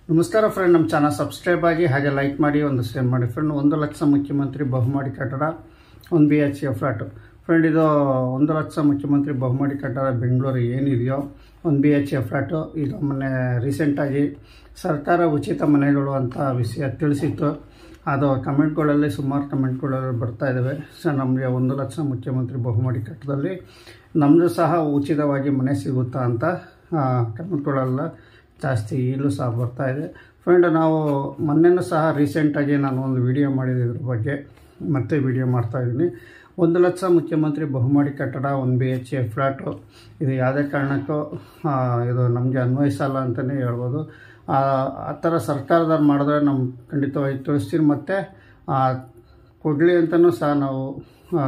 ನಮಸ್ಕಾರ ಫ್ರೆಂಡ್ ನಮ್ಮ channel subscribe ಆಗಿ ಹಾಗೆ ಲೈಕ್ ಮಾಡಿ ಒಂದು ಶೇರ್ ಮಾಡಿ ಫ್ರೆಂಡ್ ಒಂದು ಲಕ್ಷ ಮುಖ್ಯಮಂತ್ರಿ ಬಹುಮಹಡಿ ಕಟ್ಟಡ ಒಂದು B H A flat friend ಇದು ಒಂದು ಲಕ್ಷ ಮುಖ್ಯಮಂತ್ರಿ ಬಹುಮಹಡಿ ಕಟ್ಟಡ ಬೆಂಗಳೂರು ಏನಿದೆಯೋ ಒಂದು ಬಿ ಎಚ್ ಎ ಫ್ಲಾಟು ಇದು ಮೊನ್ನೆ ರೀಸೆಂಟಾಗಿ ಸರ್ಕಾರ ಉಚಿತ ಮನೆಗಳು ಅಂತ ವಿಷಯ ತಿಳಿಸಿತ್ತು ಅದು ಕಮೆಂಟ್ಗಳಲ್ಲಿ ಸುಮಾರು ಕಮೆಂಟ್ಗಳಲ್ಲಿ ಬರ್ತಾ ಇದ್ದಾವೆ ಸರ್ ನಮಗೆ ಒಂದು ಲಕ್ಷ ಮುಖ್ಯಮಂತ್ರಿ ಬಹುಮಹಡಿ ಕಟ್ಟಡದಲ್ಲಿ ನಮ್ಮದು ಸಹ ಉಚಿತವಾಗಿ ಮನೆ ಸಿಗುತ್ತಾ ಅಂತ ಕಮೆಂಟ್ಗಳೆಲ್ಲ ಜಾಸ್ತಿ ಈಗಲೂ ಸಹ ಬರ್ತಾ ಇದೆ ಫ್ರೆಂಡ್ ನಾವು ಮೊನ್ನೆನೂ ಸಹ ರೀಸೆಂಟಾಗಿ ನಾನು ಒಂದು ವಿಡಿಯೋ ಮಾಡಿದ್ದೆ ಇದ್ರ ಬಗ್ಗೆ ಮತ್ತೆ ವಿಡಿಯೋ ಮಾಡ್ತಾ ಇದ್ದೀನಿ ಒಂದು ಲಕ್ಷ ಮುಖ್ಯಮಂತ್ರಿ ಬಹುಮಹಡಿ ಕಟ್ಟಡ ಒಂದು ಬಿ ಎಚ್ ಎ ಫ್ಲ್ಯಾಟು ಇದು ಯಾವುದೇ ಕಾರಣಕ್ಕೂ ಆ, ಇದು ನಮಗೆ ಅನ್ವಯಿಸಲ್ಲ ಅಂತಲೇ ಹೇಳ್ಬೋದು ಆ ಆ ಥರ ಸರ್ಕಾರದವ್ರು ಮಾಡಿದ್ರೆ ನಮ್ಮ ಖಂಡಿತವಾಗಿ ತಿಳಿಸ್ತೀನಿ ಮತ್ತು ಕೊಡಲಿ ಅಂತಲೂ ಸಹ ನಾವು ಆ,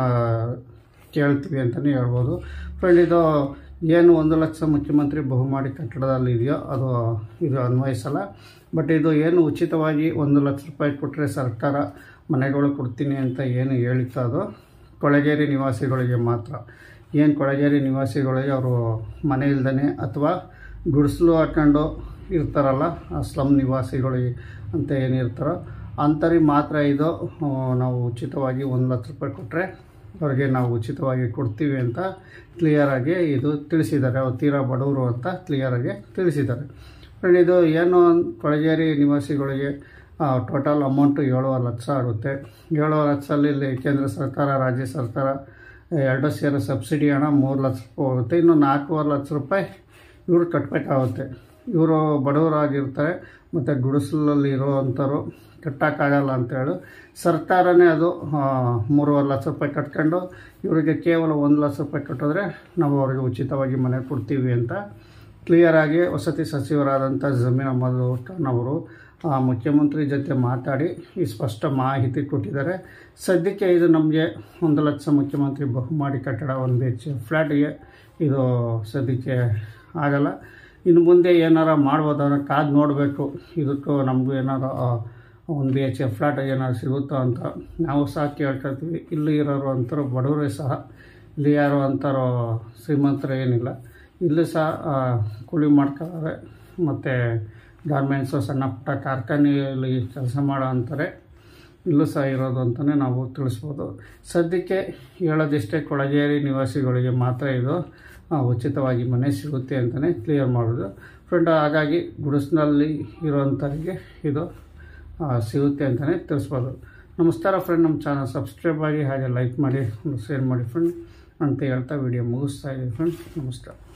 ಕೇಳ್ತೀವಿ ಅಂತಲೇ ಹೇಳ್ಬೋದು ಫ್ರೆಂಡ್ ಇದು ಏನು ಒಂದು ಲಕ್ಷ ಮುಖ್ಯಮಂತ್ರಿ ಬಹುಮಹಡಿ ಕಟ್ಟಡದಲ್ಲಿ ಇದೆಯೋ ಅದು ಇದು ಅನ್ವಯಿಸಲ್ಲ ಬಟ್ ಇದು ಏನು ಉಚಿತವಾಗಿ ಒಂದು ಲಕ್ಷ ರೂಪಾಯಿ ಕೊಟ್ಟರೆ ಸರ್ಕಾರ ಮನೆಗಳು ಕೊಡ್ತೀನಿ ಅಂತ ಏನು ಹೇಳಿತ್ತು ಅದು ಕೊಳಗೇರಿ ನಿವಾಸಿಗಳಿಗೆ ಮಾತ್ರ ಏನು ಕೊಳಗೇರಿ ನಿವಾಸಿಗಳಿಗೆ ಅವರು ಮನೆ ಇಲ್ದೇ ಅಥವಾ ಗುಡಿಸಲು ಹಾಕೊಂಡು ಇರ್ತಾರಲ್ಲ ಆ ಸ್ಲಮ್ ನಿವಾಸಿಗಳಿಗೆ ಅಂತ ಏನಿರ್ತಾರೋ ಅಂಥವ್ರಿಗೆ ಮಾತ್ರ ಇದು ಆ, ನಾವು ಉಚಿತವಾಗಿ ಒಂದು ಲಕ್ಷ ರೂಪಾಯಿ ಕೊಟ್ಟರೆ ಅವ್ರಿಗೆ ನಾವು ಉಚಿತವಾಗಿ ಕೊಡ್ತೀವಿ ಅಂತ ಕ್ಲಿಯರಾಗಿ ಇದು ತಿಳಿಸಿದ್ದಾರೆ ಅವ್ರು ತೀರಾ ಬಡವರು ಅಂತ ಕ್ಲಿಯರಾಗಿ ತಿಳಿಸಿದ್ದಾರೆ ಫ್ರೆಂಡ್ ಇದು ಏನು ಕೊಳಗೇರಿ ನಿವಾಸಿಗಳಿಗೆ ಟೋಟಲ್ ಅಮೌಂಟು ಏಳುವರೆ ಲಕ್ಷ ಆಗುತ್ತೆ ಏಳುವರೆ ಲಕ್ಷದಲ್ಲಿ ಇಲ್ಲಿ ಕೇಂದ್ರ ಸರ್ಕಾರ ರಾಜ್ಯ ಸರ್ಕಾರ ಎರಡು ಸೇರಿ ಸಬ್ಸಿಡಿ ಹಣ ಮೂರು ಲಕ್ಷ ರೂಪಾಯಿ ಹೋಗುತ್ತೆ ಇನ್ನು ನಾಲ್ಕೂವರೆ ಲಕ್ಷ ರೂಪಾಯಿ ಇವರು ಕಟ್ಟಬೇಕಾಗುತ್ತೆ ಇವರು ಬಡವರಾಗಿರ್ತಾರೆ ಮತ್ತು ಗುಡಿಸಲಲ್ಲಿ ಇರೋವಂಥವ್ರು ಕಟ್ಟೋಕ್ಕಾಗಲ್ಲ ಅಂತೇಳಿ ಸರ್ಕಾರನೇ ಅದು ಆ, ಮೂರುವರೆ ಲಕ್ಷ ರೂಪಾಯಿ ಕಟ್ಕೊಂಡು ಇವರಿಗೆ ಕೇವಲ ಒಂದು ಲಕ್ಷ ರೂಪಾಯಿ ಕಟ್ಟಿದ್ರೆ ನಾವು ಅವರಿಗೆ ಉಚಿತವಾಗಿ ಮನೆ ಕೊಡ್ತೀವಿ ಅಂತ ಕ್ಲಿಯರಾಗಿ ವಸತಿ ಸಚಿವರಾದಂಥ ಜಮೀರ್ ಅಹಮದ್ ಖಾನ್ ಅವರು ಆ, ಮುಖ್ಯಮಂತ್ರಿ ಜೊತೆ ಮಾತಾಡಿ ಈ ಸ್ಪಷ್ಟ ಮಾಹಿತಿ ಕೊಟ್ಟಿದ್ದಾರೆ ಸದ್ಯಕ್ಕೆ ಇದು ನಮಗೆ ಒಂದು ಲಕ್ಷ ಮುಖ್ಯಮಂತ್ರಿ ಬಹುಮಾಡಿ ಕಟ್ಟಡ ಒಂದು ಬಿ ಎಚ್ ಫ್ಲ್ಯಾಟ್ಗೆ ಇದು ಸದ್ಯಕ್ಕೆ ಆಗಲ್ಲ ಇನ್ನು ಮುಂದೆ ಏನಾರ ಮಾಡ್ಬೋದು ಅನ್ನೋ ಕಾದು ನೋಡಬೇಕು ಇದಕ್ಕೂ ನಮಗೂ ಏನಾರ ಒಂದು ಬಿ ಎಚ್ ಎ ಫ್ಲ್ಯಾಟ್ ಏನಾರು ಸಿಗುತ್ತೋ ಅಂತ ನಾವು ಸಹ ಕೇಳ್ಕೊಳ್ತೀವಿ ಇಲ್ಲಿ ಇರೋರು ಅಂತಾರೋ ಬಡವರೇ ಸಹ ಇಲ್ಲಿ ಯಾರು ಅಂತಾರೋ ಶ್ರೀಮಂತರು ಏನಿಲ್ಲ ಇಲ್ಲಿ ಸಹ ಆ, ಕೂಲಿ ಮಾಡ್ಕೊಳ್ಳೋರೆ ಮತ್ತು ಗಾರ್ಮೆಂಟ್ಸು ಸಣ್ಣ ಪುಟ್ಟ ಕಾರ್ಖಾನೆಯಲ್ಲಿ ಕೆಲಸ ಮಾಡೋ ಅಂತಾರೆ ಇಲ್ಲೂ ಸಹ ಇರೋದು ಅಂತಲೇ ನಾವು ತಿಳಿಸ್ಬೋದು ಸದ್ಯಕ್ಕೆ ಹೇಳೋದಿಷ್ಟೇ ಕೊಳಗೇರಿ ನಿವಾಸಿಗಳಿಗೆ ಮಾತ್ರ ಇದು ಆ, ಉಚಿತವಾಗಿ ಮನೆ ಸಿಗುತ್ತೆ ಅಂತಲೇ ಕ್ಲಿಯರ್ ಮಾಡೋದು ಫ್ರೆಂಡ್ ಹಾಗಾಗಿ ಗುಡಿಸ್ನಲ್ಲಿ ಇರೋವಂಥವ್ರಿಗೆ ಇದು ಆ, ಸಿಗುತ್ತೆ ಅಂತಲೇ ತಿಳಿಸ್ಬೋದು ನಮಸ್ಕಾರ ಫ್ರೆಂಡ್ ನಮ್ಮ ಚಾನಲ್ ಸಬ್ಸ್ಕ್ರೈಬ್ ಆಗಿ ಹಾಗೆ ಲೈಕ್ ಮಾಡಿ ಒಂದು ಶೇರ್ ಮಾಡಿ ಫ್ರೆಂಡ್ ಅಂತ ಹೇಳ್ತಾ ವಿಡಿಯೋ ಮುಗಿಸ್ತಾ ಇದ್ದೀವಿ ಫ್ರೆಂಡ್ ನಮಸ್ಕಾರ